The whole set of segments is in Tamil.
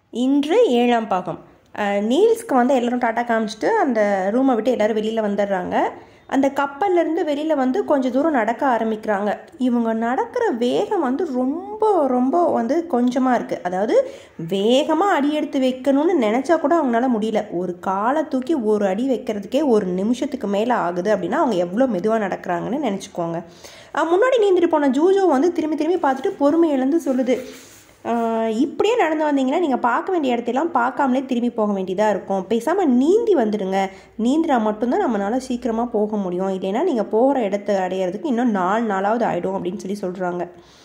இன்று ஏழாம் பாகம் அஹ், நீல்ஸ்க்கு வந்து எல்லாரும் டாட்டா காமிச்சிட்டு அந்த ரூமை விட்டு எல்லாரும் வெளியில் வந்துடுறாங்க அந்த கப்பல்லேருந்து வெளியில் வந்து கொஞ்சம் தூரம் நடக்க ஆரம்பிக்கிறாங்க இவங்க நடக்கிற வேகம் வந்து ரொம்ப ரொம்ப வந்து கொஞ்சமாக இருக்குது அதாவது வேகமாக அடி எடுத்து வைக்கணும்னு நினச்சா கூட அவங்களால முடியல ஒரு காலை தூக்கி ஒரு அடி வைக்கிறதுக்கே ஒரு நிமிஷத்துக்கு மேலே ஆகுது அப்படின்னா அவங்க எவ்வளோ மெதுவாக நடக்கிறாங்கன்னு நினச்சிக்கோங்க அஹ், முன்னாடி நீந்திட்டு போன ஜூஜோ வந்து திரும்பி திரும்பி பார்த்துட்டு பொறுமை இழந்து சொல்லுது ஆஹ் இப்படியே நடந்து வந்தீங்கன்னா நீங்கள் பார்க்க வேண்டிய இடத்தையெல்லாம் பார்க்காமலே திரும்பி போக வேண்டியதாக இருக்கும் பேசாமல் நீந்தி வந்துடுங்க நீந்தினா மட்டும்தான் நம்மளால் சீக்கிரமாக போக முடியும் இல்லைன்னா நீங்கள் போகிற இடத்த அடையிறதுக்கு இன்னும் நாலு நாளாவது ஆகிடும் அப்படின்னு சொல்லி சொல்கிறாங்க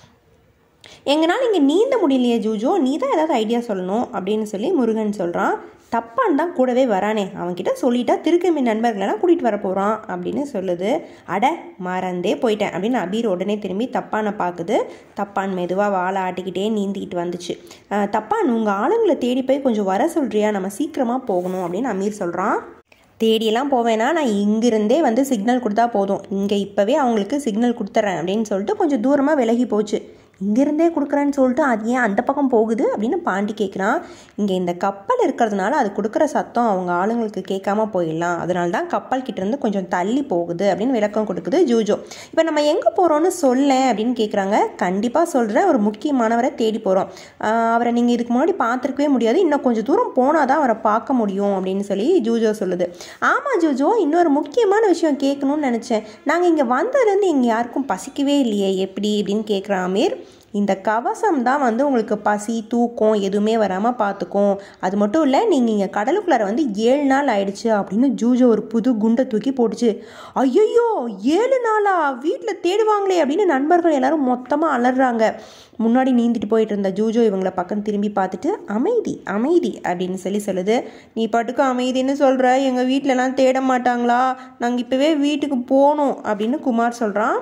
எங்களால் இங்கே நீந்த முடியலையே ஜூஜோ நீ தான் ஏதாவது ஐடியா சொல்லணும் அப்படின்னு சொல்லி முருகன் சொல்கிறான் தப்பான் தான் கூடவே வரானே அவன்கிட்ட சொல்லிட்டா திருக்கம்பி நண்பர்களெல்லாம் கூட்டிகிட்டு வர போகிறான் அப்படின்னு சொல்லுது அட மறந்தே போயிட்டேன் அப்படின்னு அபீர் உடனே திரும்பி தப்பானை பார்க்குது தப்பான் மெதுவாக வாழை ஆட்டிக்கிட்டே நீந்திக்கிட்டு வந்துச்சு அஹ், தப்பான் உங்கள் ஆளுங்களை தேடி போய் கொஞ்சம் வர சொல்கிறியா நம்ம சீக்கிரமாக போகணும் அப்படின்னு அமீர் சொல்கிறான் தேடியெல்லாம் போவேனா நான் இங்கிருந்தே வந்து சிக்னல் கொடுத்தா போதும் இங்கே இப்போவே அவங்களுக்கு சிக்னல் கொடுத்துட்றேன் அப்படின்னு சொல்லிட்டு கொஞ்சம் தூரமாக விலகி போச்சு இங்கேருந்தே கொடுக்குறேன்னு சொல்லிட்டு அது ஏன் அந்த பக்கம் போகுது அப்படின்னு பாண்டி கேட்குறான் இங்கே இந்த கப்பல் இருக்கிறதுனால அது கொடுக்குற சத்தம் அவங்க ஆளுங்களுக்கு கேட்காம போயிடலாம் அதனால தான் கப்பல் கிட்டேருந்து கொஞ்சம் தள்ளி போகுது அப்படின்னு விளக்கம் கொடுக்குது ஜூஜோ இப்போ நம்ம எங்கே போகிறோன்னு சொல்லேன் அப்படின்னு கேட்குறாங்க கண்டிப்பாக சொல்கிறேன் ஒரு முக்கியமானவரை தேடி போகிறோம் அவரை நீங்கள் இதுக்கு முன்னாடி பார்த்துருக்கவே முடியாது இன்னும் கொஞ்சம் தூரம் போனால் தான் அவரை பார்க்க முடியும் அப்படின்னு சொல்லி ஜூஜோ சொல்லுது ஆமாம் ஜூஜோ இன்னொரு முக்கியமான விஷயம் கேட்கணும்னு நினச்சேன் நாங்கள் இங்கே வந்ததுலேருந்து இங்கே யாருக்கும் பசிக்கவே இல்லையே எப்படி அப்படின்னு கேட்குறான் அமீர் இந்த கவசம் தான் வந்து உங்களுக்கு பசி தூக்கம் எதுவுமே வராமல் பார்த்துக்கும் அது மட்டும் இல்லை நீங்கள் இங்கே கடலுக்குள்ளார வந்து ஏழு நாள் ஆயிடுச்சு அப்படின்னு ஜூஜோ ஒரு புது குண்டை தூக்கி போட்டுச்சு ஐயோ ஏழு நாளா வீட்டில் தேடுவாங்களே அப்படின்னு நண்பர்கள் எல்லாரும் மொத்தமாக அலறாங்க முன்னாடி நீந்திட்டு போயிட்டு இருந்த ஜூஜோ இவங்கள பக்கம் திரும்பி பார்த்துட்டு அமைதி அமைதி அப்படின்னு சொல்லி சொல்லுது நீ பாட்டுக்கு அமைதின்னு சொல்கிற எங்கள் வீட்டிலலாம் தேட மாட்டாங்களா நாங்கள் இப்போவே வீட்டுக்கு போகணும் அப்படின்னு குமார் சொல்கிறான்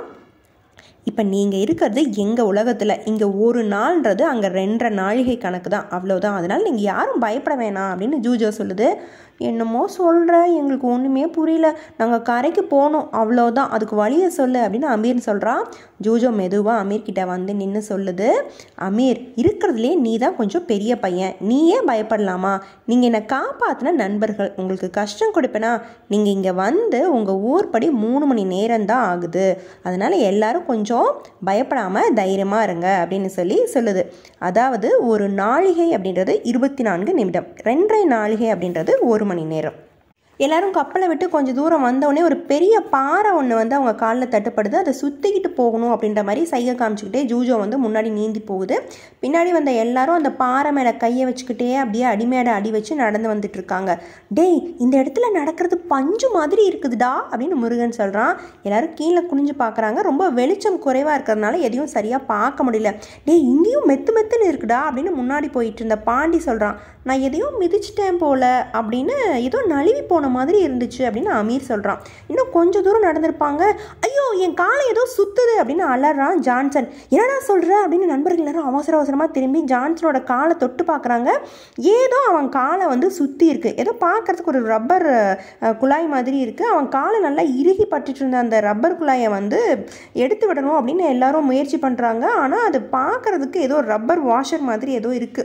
இப்போ நீங்கள் இருக்கிறது எங்கள் உலகத்தில் இங்கே ஒரு நாள்ன்றது அங்கே ரெண்டரை நாழிகை கணக்கு தான் அவ்வளோதான் அதனால் நீங்கள் யாரும் பயப்பட வேணாம் அப்படின்னு ஜூஜோ சொல்லுது என்னமோ சொல்கிற எங்களுக்கு ஒன்றுமே புரியல நாங்கள் கரைக்கு போகணும் அவ்வளோதான் அதுக்கு வழியை சொல்லு அப்படின்னு அமீர் சொல்கிறான் ஜூஜோ மெதுவாக அமீர் கிட்ட வந்து நின்று சொல்லுது அமீர் இருக்கிறதுலே நீ தான் கொஞ்சம் பெரிய பையன் நீயே பயப்படலாமா நீங்கள் என்னை காப்பாற்றின நண்பர்கள் உங்களுக்கு கஷ்டம் கொடுப்பேனா நீங்கள் இங்கே வந்து உங்கள் ஊர்படி மூணு மணி நேரம் தான் ஆகுது அதனால் எல்லாரும் கொஞ்சம் பயப்படாமல் தைரியமாக இருங்க அப்படின்னு சொல்லி சொல்லுது அதாவது ஒரு நாழிகை அப்படின்றது இருபத்தி நான்கு நிமிடம் ரெண்டரை நாழிகை அப்படின்றது ஒரு மணி நேரம் எல்லாரும் கப்பலை விட்டு கொஞ்சம் தூரம் வந்தோடனே ஒரு பெரிய பாறை ஒன்று வந்து அவங்க காலில் தட்டுப்படுது அதை சுற்றிக்கிட்டு போகணும் அப்படின்ற மாதிரி சைகை காமிச்சிக்கிட்டே ஜூஜோ வந்து முன்னாடி நீந்தி போகுது பின்னாடி வந்த எல்லாரும் அந்த பாறை மேலே கையை வச்சுக்கிட்டே அப்படியே அடிமேடை அடி வச்சு நடந்து வந்துட்டு இருக்காங்க டேய் இந்த இடத்துல நடக்கிறது பஞ்சு மாதிரி இருக்குதுடா அப்படின்னு முருகன் சொல்கிறான் எல்லாரும் கீழே குனிஞ்சு பார்க்குறாங்க ரொம்ப வெளிச்சம் குறைவாக இருக்கிறதுனால எதையும் சரியாக பார்க்க முடியல டேய் இங்கேயும் மெத்து மெத்துன்னு இருக்குடா அப்படின்னு முன்னாடி போயிட்டு இருந்த பாண்டி சொல்கிறான் நான் எதையும் மிதிச்சிட்டேன் போல அப்படின்னு ஏதோ நழுவி போன மாதிரி இருந்துச்சு அப்படின்னு அமீர் சொல்கிறான் இன்னும் கொஞ்சம் தூரம் நடந்திருப்பாங்க ஐயோ என் காலை ஏதோ சுத்துது அப்படின்னு அலறான் ஜான்சன் என்னடா சொல்கிற அப்படின்னு நண்பர்கள் எல்லாரும் அவசர அவசரமாக திரும்பி ஜான்சனோட காலை தொட்டு பார்க்குறாங்க ஏதோ அவன் காலை வந்து சுற்றி இருக்கு ஏதோ பார்க்கறதுக்கு ஒரு ரப்பர் அஹ், குழாய் மாதிரி இருக்குது அவன் காலை நல்லா இறுகி பட்டுட்டு இருந்த அந்த ரப்பர் குழாயை வந்து எடுத்து விடணும் அப்படின்னு எல்லாரும் முயற்சி பண்ணுறாங்க ஆனால் அது பார்க்கறதுக்கு ஏதோ ரப்பர் வாஷர் மாதிரி ஏதோ இருக்குது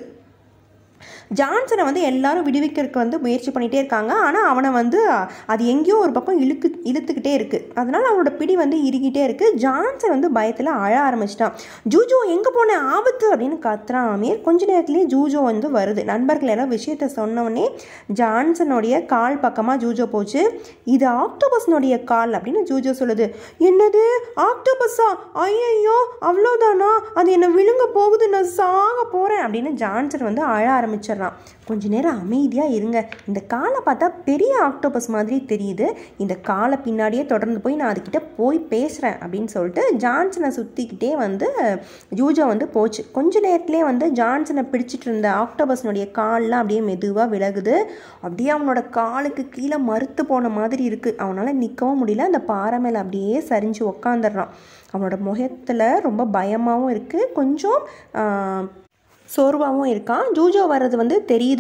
ஜான்சனை வந்து எல்லாரும் விடுவிக்கிறதுக்கு வந்து முயற்சி பண்ணிகிட்டே இருக்காங்க ஆனால் அவனை வந்து அது எங்கேயோ ஒரு பக்கம் இழுக்கு இழுத்துக்கிட்டே இருக்குது அதனால் அவனோட பிடி வந்து இறுகிட்டே இருக்குது ஜான்சன் வந்து பயத்தில் அழ ஆரம்பிச்சிட்டான் ஜூஜோ எங்கே போன ஆபத்து அப்படின்னு கத்துறான் அமீர் கொஞ்ச நேரத்துலேயே ஜூஜோ வந்து வருது நண்பர்கள் எல்லாம் விஷயத்த சொன்னோடனே ஜான்சனுடைய கால் பக்கமாக ஜூஜோ போச்சு இது ஆக்டோபஸ்னுடைய கால் அப்படின்னு ஜூஜோ சொல்லுது என்னது ஆக்டோபஸா ஐயையோ அவ்வளோதானா அது என்னை விழுங்க போகுது நான் சாக போகிறேன் அப்படின்னு ஜான்சன் வந்து அழ ஆரம்பிச்சிடுறான் கொஞ்ச நேரம் அமைதியாக இருங்க இந்த காலை பார்த்தா பெரிய ஆக்டோபஸ் மாதிரி தெரியுது இந்த காலை பின்னாடியே தொடர்ந்து போய் நான் அதுக்கிட்ட போய் பேசுகிறேன் அப்படின்னு சொல்லிட்டு ஜான்சனை சுற்றிக்கிட்டே வந்து ஜூஜோ வந்து போச்சு கொஞ்ச நேரத்துலேயே வந்து ஜான்சனை பிடிச்சிட்டு இருந்த ஆக்டோபஸ்னுடைய கால்லாம் அப்படியே மெதுவாக விலகுது அப்படியே அவனோட காலுக்கு கீழே மறுத்து போன மாதிரி இருக்குது அவனால் நிற்கவும் முடியல அந்த பாறை மேலே அப்படியே சரிஞ்சு உக்காந்துடுறான் அவனோட முகத்தில் ரொம்ப பயமாகவும் இருக்குது கொஞ்சம் ஆஹ், சோர்வாகவும் இருக்கான் ஜூஜோ வர்றது வந்து தெரியுது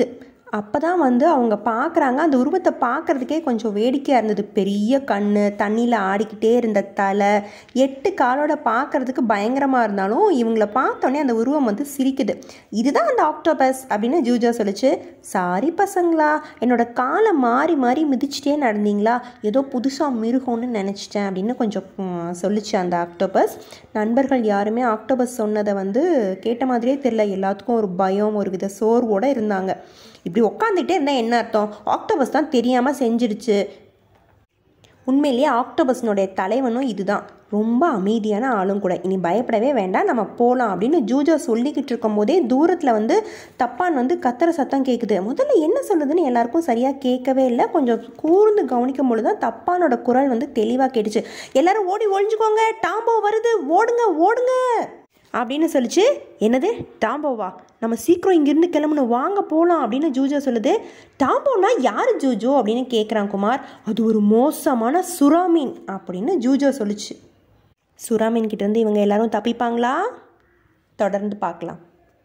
அப்போ தான் வந்து அவங்க பார்க்குறாங்க அந்த உருவத்தை பார்க்குறதுக்கே கொஞ்சம் வேடிக்கையாக இருந்தது பெரிய கண் தண்ணியில் ஆடிக்கிட்டே இருந்த தலை எட்டு காலோட பார்க்குறதுக்கு பயங்கரமாக இருந்தாலும் இவங்கள பார்த்தோன்னே அந்த உருவம் வந்து சிரிக்குது இதுதான் அந்த ஆக்டோபஸ் அப்படின்னு ஜூஜா சொல்லிச்சு சாரி பசங்களா என்னோட காலை மாறி மாறி மிதிச்சிட்டே நடந்தீங்களா ஏதோ புதுசாக மிருகம்னு நினச்சிட்டேன் அப்படின்னு கொஞ்சம் ம், சொல்லிச்சு அந்த ஆக்டோபஸ் நண்பர்கள் யாருமே ஆக்டோபஸ் சொன்னதை வந்து கேட்ட மாதிரியே தெரியல எல்லாத்துக்கும் ஒரு பயம் ஒரு வித சோர்வோடு இருந்தாங்க இப்படி உட்காந்துக்கிட்டே இருந்தால் என்ன அர்த்தம் ஆக்டோபஸ் தான் தெரியாமல் செஞ்சிடுச்சு உண்மையிலேயே ஆக்டோபஸ்னுடைய தலைவனும் இதுதான் ரொம்ப அமைதியான ஆளும் கூட இனி பயப்படவே வேண்டாம் நம்ம போகலாம் அப்படின்னு ஜூஜா சொல்லிக்கிட்டு இருக்கும் போதே தூரத்தில் வந்து தப்பான் வந்து கத்துற சத்தம் கேட்குது முதல்ல என்ன சொல்லுதுன்னு எல்லாருக்கும் சரியாக கேட்கவே இல்லை கொஞ்சம் கூர்ந்து கவனிக்கும் பொழுது தான் தப்பானோட குரல் வந்து தெளிவாக கேட்டுச்சு எல்லாரும் ஓடி ஒழிஞ்சுக்கோங்க டாம்போ வருது ஓடுங்க ஓடுங்க அப்படின்னு சொல்லிச்சு என்னது டாம்போவா நம்ம சீக்கிரம் இங்கேருந்து கிளம்பணும் வாங்க போகலாம் அப்படின்னு ஜூஜா சொல்லுது டாம்போனா யார் ஜூஜோ அப்படின்னு கேட்குறான் குமார் அது ஒரு மோசமான சுறாமீன் அப்படின்னு ஜூஜோ சொல்லுச்சு சுறாமீன் கிட்டேருந்து இவங்க எல்லாரும் தப்பிப்பாங்களா தொடர்ந்து பார்க்கலாம்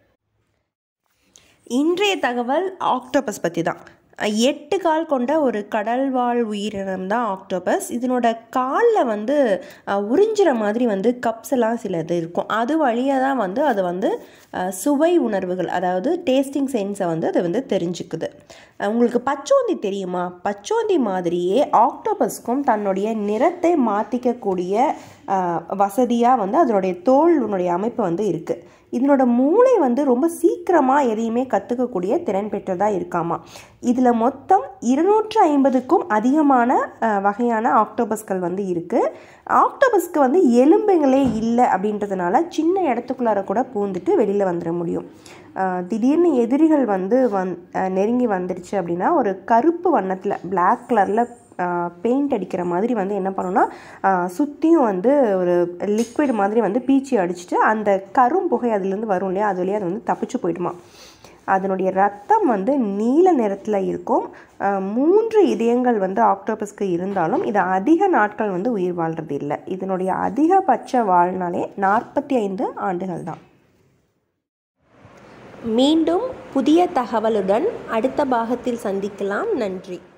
இன்றைய தகவல் ஆக்டோபஸ் பற்றி தான் எட்டு கால் கொண்ட ஒரு கடல்வாழ் உயிரினம் தான் ஆக்டோபஸ் இதனோட காலில் வந்து அஹ், உறிஞ்சுற மாதிரி வந்து கப்ஸ் எல்லாம் சிலது இருக்கும் அது வழியாக தான் வந்து அது வந்து அஹ், சுவை உணர்வுகள் அதாவது டேஸ்டிங் சென்ஸை வந்து அது வந்து தெரிஞ்சுக்குது அஹ், உங்களுக்கு பச்சோந்தி தெரியுமா பச்சோந்தி மாதிரியே ஆக்டோபஸ்க்கும் தன்னுடைய நிறத்தை மாற்றிக்கக்கூடிய வசதியாக வந்து அதனுடைய தோலுடைய அமைப்பு வந்து இருக்குது இதனோட மூளை வந்து ரொம்ப சீக்கிரமாக எதையுமே கற்றுக்கக்கூடிய திறன் பெற்றதாக இருக்காமா இதில் மொத்தம் இருநூற்று ஐம்பதுக்கும் அதிகமான அஹ், வகையான ஆக்டோபஸ்கள் வந்து இருக்குது ஆக்டோபஸ்க்கு வந்து எலும்புகளே இல்லை அப்படின்றதுனால சின்ன இடத்துக்குள்ளார கூட பூந்துட்டு வெளியில் வந்துட முடியும் அஹ், திடீர்னு எதிரிகள் வந்து வந் அஹ், நெருங்கி வந்துடுச்சு அப்படின்னா ஒரு கருப்பு வண்ணத்தில் பிளாக் கலரில் பெயிண்ட் அடிக்கிற மாதிரி வந்து என்ன பண்ணுன்னா சுற்றியும் வந்து ஒரு லிக்விட் மாதிரி வந்து பீச்சி அடிச்சுட்டு அந்த கரும் புகை அதுலேருந்து வரும் இல்லையா அது வழியாக அது வந்து தப்பிச்சு போயிடுமா அதனுடைய ரத்தம் வந்து நீல நிறத்தில் இருக்கும் அஹ், மூன்று இதயங்கள் வந்து ஆக்டோபஸ்க்கு இருந்தாலும் இது அதிக நாட்கள் வந்து உயிர் வாழ்றது இல்லை இதனுடைய அதிகபட்ச வாழ்நாளே நாற்பத்தி ஐந்து ஆண்டுகள் தான் மீண்டும் புதிய தகவலுடன் அடுத்த பாகத்தில் சந்திக்கலாம் நன்றி